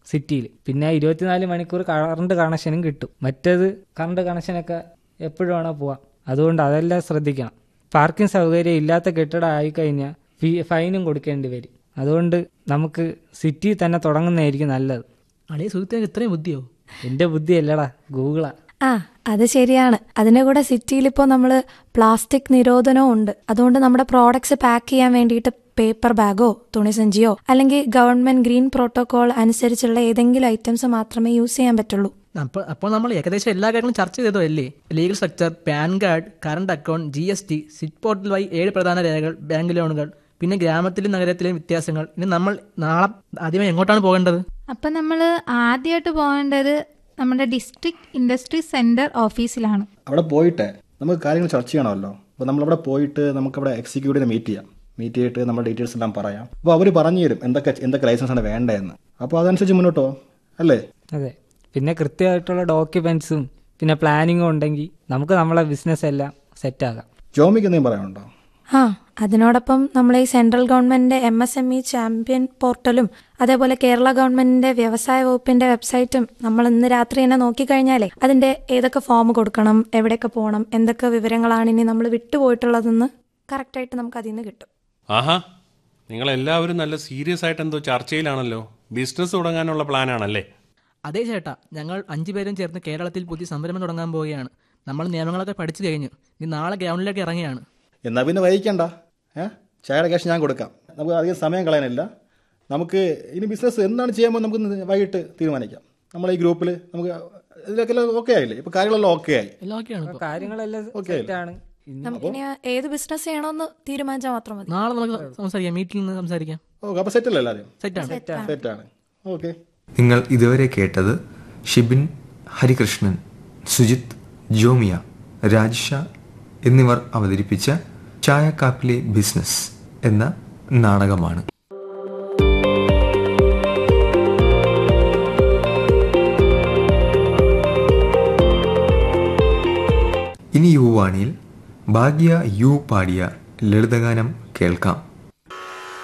സിറ്റിയിൽ പിന്നെ ഇരുപത്തിനാല് മണിക്കൂർ കറണ്ട് കണക്ഷനും കിട്ടും മറ്റേത് കറണ്ട് കണക്ഷനൊക്കെ എപ്പോഴും വേണോ പോവാം അതുകൊണ്ട് അതെല്ലാം ശ്രദ്ധിക്കണം പാർക്കിംഗ് സൗകര്യം ഇല്ലാത്ത കെട്ടിടം ആയിക്കഴിഞ്ഞാൽ ഫീ ഫൈനും കൊടുക്കേണ്ടി വരും അതുകൊണ്ട് നമുക്ക് സിറ്റി തന്നെ തുടങ്ങുന്നതായിരിക്കും നല്ലത് അളിയ സുഹൃത്തിന് ഇത്രയും ബുദ്ധിയോ എൻ്റെ ബുദ്ധിയല്ലടാ ഗൂഗിളാ ആ അത് ശരിയാണ് അതിന്റെ കൂടെ സിറ്റിയിൽ ഇപ്പോൾ നമ്മൾ പ്ലാസ്റ്റിക് നിരോധനവും ഉണ്ട് അതുകൊണ്ട് നമ്മുടെ പ്രോഡക്ട്സ് പാക്ക് ചെയ്യാൻ വേണ്ടിയിട്ട് പേപ്പർ ബാഗോ തുണിസഞ്ചിയോ അല്ലെങ്കിൽ ഗവൺമെന്റ് ഗ്രീൻ പ്രോട്ടോകോൾ അനുസരിച്ചുള്ള ഏതെങ്കിലും ഐറ്റംസ് മാത്രമേ യൂസ് ചെയ്യാൻ പറ്റുള്ളൂ അപ്പോൾ അപ്പോൾ നമ്മൾ ഏകദേശം എല്ലാ കാര്യങ്ങളും ചർച്ച ചെയ്തോ അല്ലേ legal structure PAN card current account G S T സിറ്റ് പോർട്ടൽ വഴി ഏഴ് പ്രധാന രേഖകൾ ബാങ്ക് ലോണുകൾ പിന്നെ ഗ്രാമത്തിലും നഗരത്തിലെയും വ്യത്യാസങ്ങൾ ഇനി നമ്മൾ നാളെ ആദ്യമേ എങ്ങോട്ടാണ് പോകേണ്ടത് അപ്പം നമ്മൾ ആദ്യമായിട്ട് പോകേണ്ടത് നമ്മുടെ ഡിസ്ട്രിക്ട് ഇൻഡസ്ട്രി സെന്റർ ഓഫീസിലാണ് അവിടെ പോയിട്ട് നമുക്ക് കാര്യങ്ങൾ ചർച്ച ചെയ്യണമല്ലോ അപ്പോൾ നമ്മളവിടെ പോയിട്ട് നമുക്കവിടെ എക്സിക്യൂട്ടീവിനെ മീറ്റ് ചെയ്യാം മീറ്റ് ചെയ്തിട്ട് നമ്മുടെ ഡീറ്റെയിൽസ് എല്ലാം പറയാം അപ്പോൾ അവർ പറഞ്ഞു തരും എന്തൊക്കെ എന്തൊക്കെ ലൈസൻസ് ആണ് വേണ്ടതെന്ന് അപ്പോൾ അതനുസരിച്ച് മുന്നോട്ടോ അല്ലേ അതെ പിന്നെ കൃത്യമായിട്ടുള്ള ഡോക്യുമെന്റ്സും പിന്നെ പ്ലാനിങ്ങും ഉണ്ടെങ്കിൽ നമുക്ക് നമ്മളെ ബിസിനസ് എല്ലാം സെറ്റാകാം ജോമിക്ക് എന്തെങ്കിലും പറയാനുണ്ടോ ആ അതിനോടൊപ്പം നമ്മൾ ഈ സെൻട്രൽ ഗവൺമെന്റിന്റെ M S M E champion പോർട്ടലും അതേപോലെ കേരള ഗവൺമെന്റിന്റെ വ്യവസായ വകുപ്പിന്റെ വെബ്സൈറ്റും നമ്മൾ ഇന്ന് രാത്രി തന്നെ നോക്കിക്കഴിഞ്ഞാലേ അതിന്റെ ഏതൊക്കെ ഫോം കൊടുക്കണം എവിടെയൊക്കെ പോകണം എന്തൊക്കെ വിവരങ്ങളാണ് ഇനി നമ്മൾ വിട്ടുപോയിട്ടുള്ളതെന്ന് കറക്റ്റായിട്ട് നമുക്ക് അതിൽ നിന്ന് കിട്ടും ആഹാ നിങ്ങളെല്ലാവരും നല്ല സീരിയസ് ആയിട്ട് എന്തോ ചർച്ചയിലാണല്ലോ ബിസിനസ് തുടങ്ങാനുള്ള പ്ലാനാണല്ലേ അതേ ചേട്ടാ ഞങ്ങൾ അഞ്ചു പേരും ചേർന്ന് കേരളത്തിൽ പുതിയ സംരംഭം തുടങ്ങാൻ പോവുകയാണ് നമ്മൾ നിയമങ്ങളൊക്കെ പഠിച്ചു കഴിഞ്ഞു ഇനി നാളെ ഗ്രൗണ്ടിലേക്ക് ഇറങ്ങിയാണ് എന്നാൽ പിന്നെ വൈകിക്കണ്ട ഏ ചായയുടെ ക്യാഷ് ഞാൻ കൊടുക്കാം നമുക്ക് അധികം സമയം കളയാനില്ല നമുക്ക് ഇനി ബിസിനസ് എന്താണ് ചെയ്യാൻ പോകുന്നത് നമുക്ക് ഇന്ന് വൈകിട്ട് തീരുമാനിക്കാം നമ്മളെ ഈ ഗ്രൂപ്പിൽ നമുക്ക് ഇതിലൊക്കെ ഓക്കെ ആയില്ലേ ഇപ്പോൾ കാര്യങ്ങളെല്ലാം ഓക്കെ ആയി എല്ലാം ഓക്കെയാണ് അപ്പോൾ ഇപ്പോൾ കാര്യങ്ങളെല്ലാം ഓക്കെ ആയില്ലേ? സെറ്റാണ് ഇനി നമുക്കിനി ഏത് ബിസിനസ് ചെയ്യണമെന്ന് തീരുമാനിച്ചാൽ മാത്രം മതി നാളെ നമുക്ക് സംസാരിക്കാം മീറ്റിംഗിൽ നിന്ന് സംസാരിക്കാം ഓക്കെ അപ്പോൾ സെറ്റല്ലേ എല്ലാവരും സെറ്റാണ് സെറ്റാണ് ഓക്കെ നിങ്ങൾ ഇതുവരെ കേട്ടത് ഷിബിൻ ഹരികൃഷ്ണൻ സുജിത് ജോമിയ രാജ്ഷ എന്നിവർ അവതരിപ്പിച്ച ചായക്കാപ്പിലെ ബിസിനസ് എന്ന നാടകമാണ് ഇനി യുവാണിയിൽ ഭാഗ്യ യു പാടിയ ലളിതഗാനം കേൾക്കാം